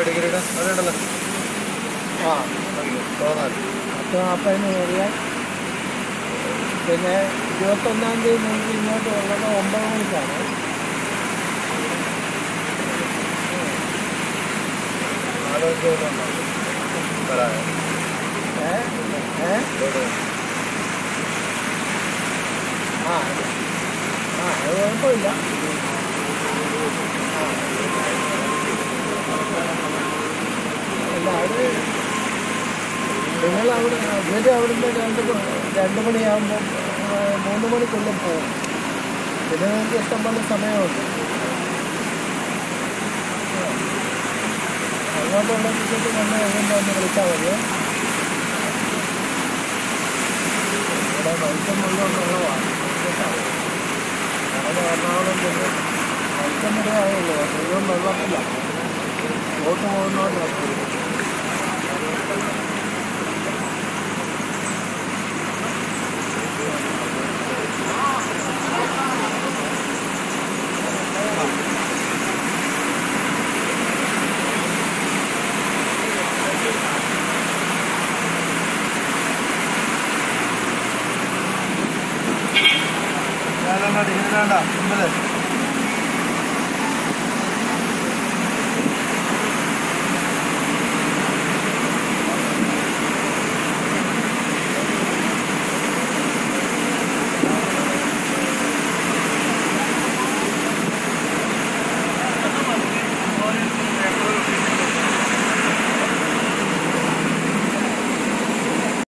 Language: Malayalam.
ടിക്കറ്റ് അവിടെ ഉണ്ടല്ലോ ആ തോന്നാല് പത്ത് നാൽപ്പതിന് കയറിയാൽ പിന്നെ ഇരുപത്തൊന്നാം തീയതി നിങ്ങൾക്ക് ഇങ്ങോട്ട് ഉള്ളത് ഒമ്പത് മണിക്കാണ് നാല് മണിക്കൂറുണ്ടോ വരാൻ ഏ ഏ ആ ആ അത് കുഴപ്പമില്ല ആ അല്ല അത് നിങ്ങൾ അവിടെ ഇവർ അവിടുന്ന് രണ്ട് മ- രണ്ട് മണിയാകുമ്പോൾ മൂന്ന് മണിക്കുള്ളിൽ പോകും പിന്നെ നിങ്ങൾക്ക് ഇഷ്ടം പോലെ സമയമുണ്ട് അങ്ങോട്ടുള്ള ടിക്കറ്റ് വന്ന് കഴിയുമ്പോൾ ഒന്ന് വിളിച്ചാൽ മതി ഇവിടെ മത്സ്യം മുഴുവൻ വെള്ളമാണ് അവിടെ എറണാകുളം ചെന്ന് മത്സ്യം വരെ ആയുള്ളൂ മുഴുവൻ വെള്ളത്തില്ല ബോട്ട് പോകുന്നവർ ഞാനെന്നാ ടിക്കറ്റ് വേണ്ട മുമ്പില്